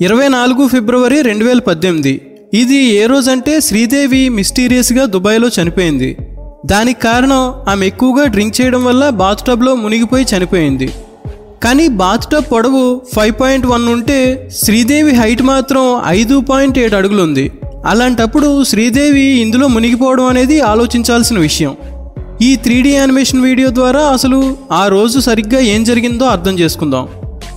ఇరవై నాలుగు ఫిబ్రవరి రెండు వేల పద్దెనిమిది ఇది ఏ రోజంటే శ్రీదేవి మిస్టీరియస్గా దుబాయ్లో చనిపోయింది దానికి కారణం ఆమె ఎక్కువగా డ్రింక్ చేయడం వల్ల బాత్ టబ్లో మునిగిపోయి చనిపోయింది కానీ బాత్ టబ్ పొడవు ఫైవ్ పాయింట్ వన్ ఉంటే శ్రీదేవి హైట్ మాత్రం ఐదు పాయింట్ ఏడు అడుగులుంది అలాంటప్పుడు శ్రీదేవి ఇందులో మునిగిపోవడం అనేది ఆలోచించాల్సిన విషయం ఈ త్రీ యానిమేషన్ వీడియో ద్వారా అసలు ఆ రోజు సరిగ్గా ఏం జరిగిందో అర్థం చేసుకుందాం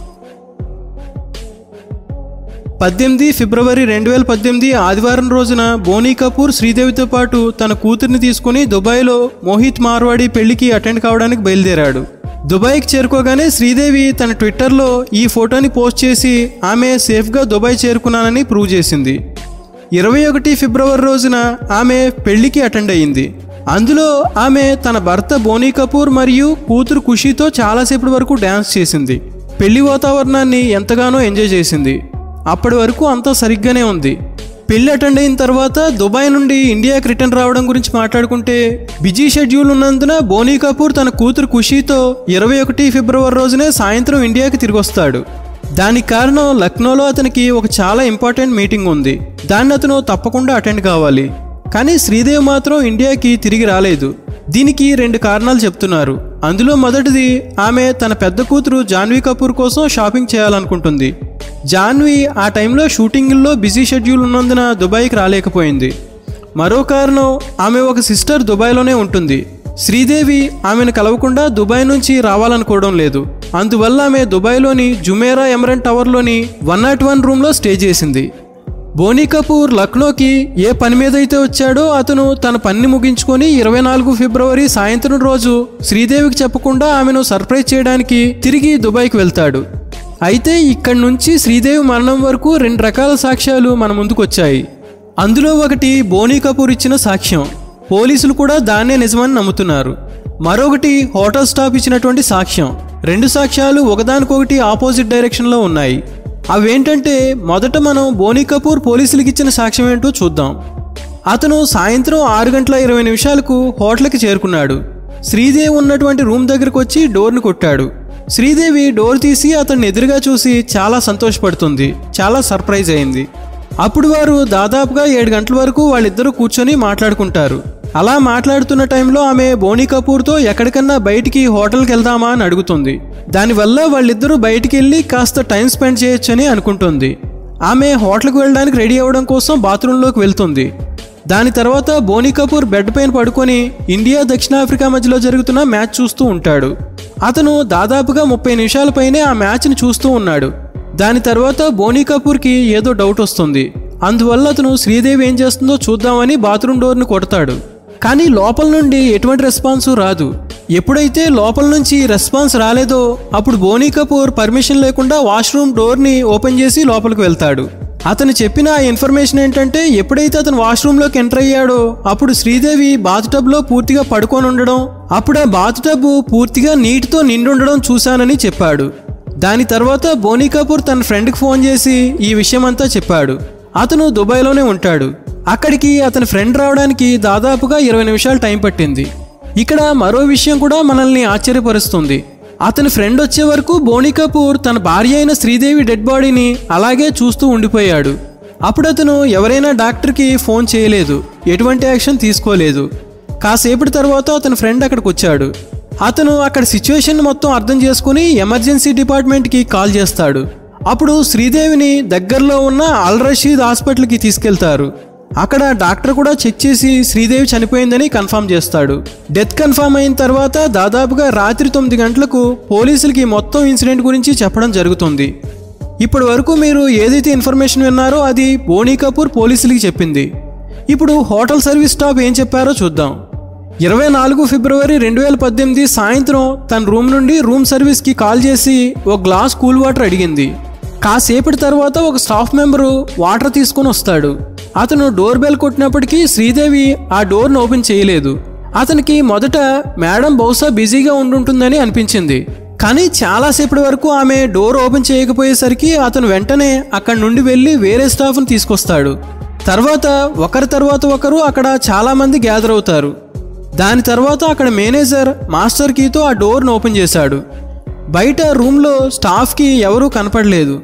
పద్దెనిమిది ఫిబ్రవరి రెండు వేల పద్దెనిమిది ఆదివారం రోజున బోనీ కపూర్ శ్రీదేవితో పాటు తన కూతుర్ని తీసుకుని దుబాయ్లో మోహిత్ మార్వాడి పెళ్లికి అటెండ్ కావడానికి బయలుదేరాడు దుబాయ్కి చేరుకోగానే శ్రీదేవి తన ట్విట్టర్లో ఈ ఫోటోని పోస్ట్ చేసి ఆమె సేఫ్గా దుబాయ్ చేరుకున్నానని ప్రూవ్ చేసింది ఇరవై ఒకటి ఫిబ్రవరి రోజున ఆమె పెళ్లికి అటెండ్ అయ్యింది అందులో ఆమె తన భర్త బోనీ కపూర్ మరియు కూతురు ఖుషీతో చాలాసేపటి వరకు డ్యాన్స్ చేసింది పెళ్లి వాతావరణాన్ని ఎంతగానో ఎంజాయ్ చేసింది అప్పటి వరకు అంతా సరిగ్గానే ఉంది పెళ్లి అటెండ్ అయిన తర్వాత దుబాయ్ నుండి ఇండియాకి రిటర్న్ రావడం గురించి మాట్లాడుకుంటే బిజీ షెడ్యూల్ ఉన్నందున బోనీ కపూర్ తన కూతురు ఖుషీతో ఇరవై ఒకటి ఫిబ్రవరి రోజునే సాయంత్రం ఇండియాకి తిరిగి వస్తాడు దానికి కారణం లక్నోలో అతనికి ఒక చాలా ఇంపార్టెంట్ మీటింగ్ ఉంది దాన్ని అతను తప్పకుండా అటెండ్ కావాలి కానీ శ్రీదేవి మాత్రం ఇండియాకి తిరిగి రాలేదు దీనికి రెండు కారణాలు చెప్తున్నారు అందులో మొదటిది ఆమె తన పెద్ద కూతురు జాన్వీ కపూర్ కోసం షాపింగ్ చేయాలనుకుంటుంది జాన్వి ఆ టైంలో షూటింగ్లో బిజీ షెడ్యూల్ ఉన్నందున దుబాయ్కి రాలేకపోయింది మరో కారణం ఆమె ఒక సిస్టర్ దుబాయ్లోనే ఉంటుంది శ్రీదేవి ఆమెను కలవకుండా దుబాయ్ నుంచి రావాలనుకోవడం లేదు అందువల్ల ఆమె దుబాయ్లోని జుమేరా ఎమరన్ టవర్లోని వన్ నాట్ వన్ రూమ్లో స్టే చేసింది బోనీ కపూర్ లక్నోకి ఏ పని మీద అయితే వచ్చాడో అతను తన పనిని ముగించుకొని ఇరవై నాలుగు ఫిబ్రవరి సాయంత్రం రోజు శ్రీదేవికి చెప్పకుండా ఆమెను సర్ప్రైజ్ చేయడానికి తిరిగి దుబాయ్కి వెళ్తాడు అయితే ఇక్కడి నుంచి శ్రీదేవి మరణం వరకు రెండు రకాల సాక్ష్యాలు మన ముందుకు వచ్చాయి అందులో ఒకటి బోనీ కపూర్ ఇచ్చిన సాక్ష్యం పోలీసులు కూడా దాన్నే నిజమని నమ్ముతున్నారు మరొకటి హోటల్ స్టాఫ్ ఇచ్చినటువంటి సాక్ష్యం రెండు సాక్ష్యాలు ఒకదానికొకటి ఆపోజిట్ డైరెక్షన్లో ఉన్నాయి అవేంటంటే మొదట మనం బోనీ కపూర్ పోలీసులకు ఇచ్చిన సాక్ష్యం ఏంటో చూద్దాం అతను సాయంత్రం ఆరు గంటల ఇరవై నిమిషాలకు హోటల్కి చేరుకున్నాడు శ్రీదేవి ఉన్నటువంటి రూమ్ దగ్గరకు వచ్చి డోర్ని కొట్టాడు శ్రీదేవి డోర్ తీసి అతన్ని ఎదురుగా చూసి చాలా సంతోషపడుతుంది చాలా సర్ప్రైజ్ అయింది అప్పుడు వారు దాదాపుగా ఏడు గంటల వరకు వాళ్ళిద్దరూ కూర్చొని మాట్లాడుకుంటారు అలా మాట్లాడుతున్న టైంలో ఆమె బోనీ కపూర్తో ఎక్కడికన్నా బయటికి హోటల్కి వెళ్దామా అని అడుగుతుంది దానివల్ల వాళ్ళిద్దరూ బయటికి వెళ్ళి కాస్త టైం స్పెండ్ చేయొచ్చని అనుకుంటుంది ఆమె హోటల్కి వెళ్ళడానికి రెడీ అవ్వడం కోసం బాత్రూంలోకి వెళ్తుంది దాని తర్వాత బోనీ కపూర్ బెడ్ పైన పడుకొని ఇండియా దక్షిణాఫ్రికా మధ్యలో జరుగుతున్న మ్యాచ్ చూస్తూ ఉంటాడు అతను దాదాపుగా ముప్పై నిమిషాల పైనే ఆ మ్యాచ్ని చూస్తూ ఉన్నాడు దాని తర్వాత బోనీ కపూర్కి ఏదో డౌట్ వస్తుంది అందువల్ల అతను శ్రీదేవి ఏం చేస్తుందో చూద్దామని బాత్రూమ్ డోర్ని కొడతాడు కానీ లోపల నుండి ఎటువంటి రెస్పాన్స్ రాదు ఎప్పుడైతే లోపల నుంచి రెస్పాన్స్ రాలేదో అప్పుడు బోనీ కపూర్ పర్మిషన్ లేకుండా వాష్రూమ్ డోర్ని ఓపెన్ చేసి లోపలికి వెళ్తాడు అతను చెప్పిన ఆ ఇన్ఫర్మేషన్ ఏంటంటే ఎప్పుడైతే అతను వాష్రూమ్లోకి ఎంటర్ అయ్యాడో అప్పుడు శ్రీదేవి బాత్ టబ్లో పూర్తిగా పడుకొని ఉండడం అప్పుడు ఆ బాత్ టబ్ పూర్తిగా నీటితో నిండి ఉండడం చూశానని చెప్పాడు దాని తర్వాత బోనీ కపూర్ తన ఫ్రెండ్కి ఫోన్ చేసి ఈ విషయం అంతా చెప్పాడు అతను దుబాయ్లోనే ఉంటాడు అక్కడికి అతని ఫ్రెండ్ రావడానికి దాదాపుగా ఇరవై నిమిషాలు టైం పట్టింది ఇక్కడ మరో విషయం కూడా మనల్ని ఆశ్చర్యపరుస్తుంది అతని ఫ్రెండ్ వచ్చే వరకు బోనీ కపూర్ తన భార్య అయిన శ్రీదేవి డెడ్ బాడీని అలాగే చూస్తూ ఉండిపోయాడు అప్పుడు అతను ఎవరైనా డాక్టర్కి ఫోన్ చేయలేదు ఎటువంటి యాక్షన్ తీసుకోలేదు కాసేపటి తర్వాత అతని ఫ్రెండ్ అక్కడికి వచ్చాడు అతను అక్కడ సిచ్యువేషన్ మొత్తం అర్థం చేసుకుని ఎమర్జెన్సీ డిపార్ట్మెంట్కి కాల్ చేస్తాడు అప్పుడు శ్రీదేవిని దగ్గరలో ఉన్న అల్ రషీద్ హాస్పిటల్కి తీసుకెళ్తారు అక్కడ డాక్టర్ కూడా చెక్ చేసి శ్రీదేవి చనిపోయిందని కన్ఫర్మ్ చేస్తాడు డెత్ కన్ఫర్మ్ అయిన తర్వాత దాదాపుగా రాత్రి తొమ్మిది గంటలకు పోలీసులకి మొత్తం ఇన్సిడెంట్ గురించి చెప్పడం జరుగుతుంది ఇప్పటి వరకు మీరు ఏదైతే ఇన్ఫర్మేషన్ విన్నారో అది బోనీ కపూర్ పోలీసులకి చెప్పింది ఇప్పుడు హోటల్ సర్వీస్ స్టాఫ్ ఏం చెప్పారో చూద్దాం ఇరవై నాలుగు ఫిబ్రవరి రెండు వేల పద్దెనిమిది సాయంత్రం తన రూమ్ నుండి రూమ్ సర్వీస్కి కాల్ చేసి ఒక గ్లాస్ కూల్ వాటర్ అడిగింది కాసేపటి తర్వాత ఒక స్టాఫ్ మెంబరు వాటర్ తీసుకొని వస్తాడు అతను డోర్ బెల్ కొట్టినప్పటికీ శ్రీదేవి ఆ డోర్ను ఓపెన్ చేయలేదు అతనికి మొదట మేడం బహుశా బిజీగా ఉండుంటుందని అనిపించింది కానీ చాలాసేపటి వరకు ఆమె డోర్ ఓపెన్ చేయకపోయేసరికి అతను వెంటనే అక్కడి నుండి వెళ్ళి వేరే స్టాఫ్ని తీసుకొస్తాడు తర్వాత ఒకరి తర్వాత ఒకరు అక్కడ చాలామంది గ్యాదర్ అవుతారు దాని తర్వాత అక్కడ మేనేజర్ మాస్టర్ కీతో ఆ డోర్ను ఓపెన్ చేశాడు బయట రూమ్లో స్టాఫ్కి ఎవరూ కనపడలేదు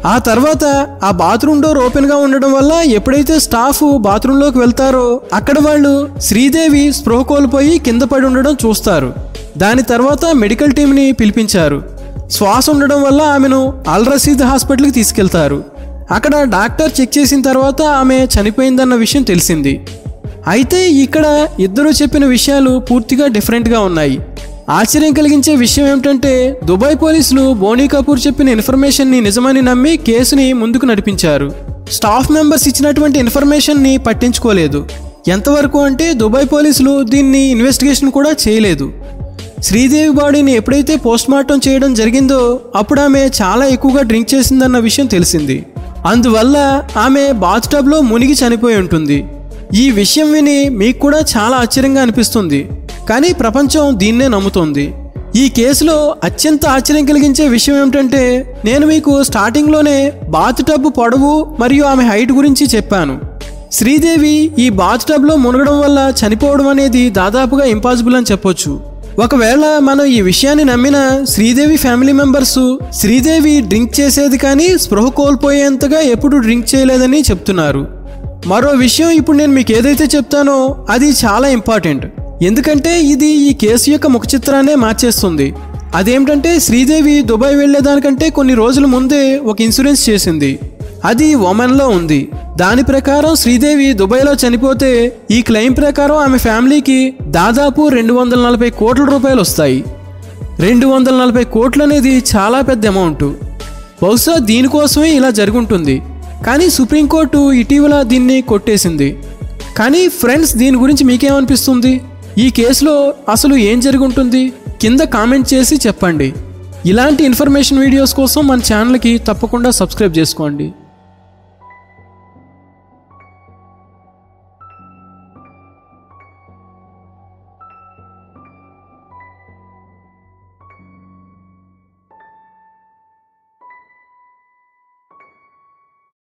ఆ తర్వాత ఆ బాత్రూమ్ డోర్ ఓపెన్గా ఉండడం వల్ల ఎప్పుడైతే స్టాఫ్ బాత్రూంలోకి వెళ్తారో అక్కడ వాళ్ళు శ్రీదేవి స్పృహ కోల్పోయి కింద పడి ఉండడం చూస్తారు దాని తర్వాత మెడికల్ టీంని పిలిపించారు శ్వాస ఉండడం వల్ల ఆమెను అల్ రసీద్ హాస్పిటల్కి తీసుకెళ్తారు అక్కడ డాక్టర్ చెక్ చేసిన తర్వాత ఆమె చనిపోయిందన్న విషయం తెలిసింది అయితే ఇక్కడ ఇద్దరు చెప్పిన విషయాలు పూర్తిగా డిఫరెంట్గా ఉన్నాయి ఆశ్చర్యం కలిగించే విషయం ఏమిటంటే దుబాయ్ పోలీసులు బోనీ కపూర్ చెప్పిన ఇన్ఫర్మేషన్ని నిజమని నమ్మి కేసుని ముందుకు నడిపించారు స్టాఫ్ మెంబర్స్ ఇచ్చినటువంటి ఇన్ఫర్మేషన్ని పట్టించుకోలేదు ఎంతవరకు అంటే దుబాయ్ పోలీసులు దీన్ని ఇన్వెస్టిగేషన్ కూడా చేయలేదు శ్రీదేవి బాడీని ఎప్పుడైతే పోస్ట్మార్టం చేయడం జరిగిందో అప్పుడు ఆమె చాలా ఎక్కువగా డ్రింక్ చేసిందన్న విషయం తెలిసింది అందువల్ల ఆమె బాత్ టబ్లో మునిగి చనిపోయి ఉంటుంది ఈ విషయం విని మీకు కూడా చాలా ఆశ్చర్యంగా అనిపిస్తుంది కానీ ప్రపంచం దీన్నే నమ్ముతోంది ఈ కేసులో అత్యంత ఆశ్చర్యం కలిగించే విషయం ఏమిటంటే నేను మీకు స్టార్టింగ్లోనే బాత్ టబ్ పొడవు మరియు ఆమె హైట్ గురించి చెప్పాను శ్రీదేవి ఈ బాత్ టబ్లో మునగడం వల్ల చనిపోవడం అనేది దాదాపుగా ఇంపాసిబుల్ అని చెప్పొచ్చు ఒకవేళ మనం ఈ విషయాన్ని నమ్మిన Sridevi family members Sridevi drink చేసేది కానీ స్పృహ కోల్పోయేంతగా ఎప్పుడు డ్రింక్ చేయలేదని చెప్తున్నారు మరో విషయం ఇప్పుడు నేను మీకు ఏదైతే చెప్తానో అది చాలా ఇంపార్టెంట్ ఎందుకంటే ఇది ఈ కేసు యొక్క ముఖ చిత్రాన్నే మార్చేస్తుంది అదేమిటంటే శ్రీదేవి దుబాయ్ వెళ్లేదానికంటే కొన్ని రోజుల ముందే ఒక ఇన్సూరెన్స్ చేసింది అది ఒమన్లో ఉంది దాని ప్రకారం శ్రీదేవి దుబాయ్లో చనిపోతే ఈ క్లెయిమ్ ప్రకారం ఆమె ఫ్యామిలీకి దాదాపు రెండు వందల నలభై కోట్ల రూపాయలు వస్తాయి రెండు వందల నలభై కోట్లు అనేది చాలా పెద్ద అమౌంట్ బహుశా దీనికోసమే ఇలా జరుగుంటుంది కానీ సుప్రీంకోర్టు ఇటీవల దీన్ని కొట్టేసింది కానీ ఫ్రెండ్స్ దీని గురించి మీకేమనిపిస్తుంది ఈ కేసులో అసలు ఏం జరుగుంటుంది కింద కామెంట్ చేసి చెప్పండి ఇలాంటి ఇన్ఫర్మేషన్ వీడియోస్ కోసం మన ఛానల్కి తప్పకుండా సబ్స్క్రైబ్ చేసుకోండి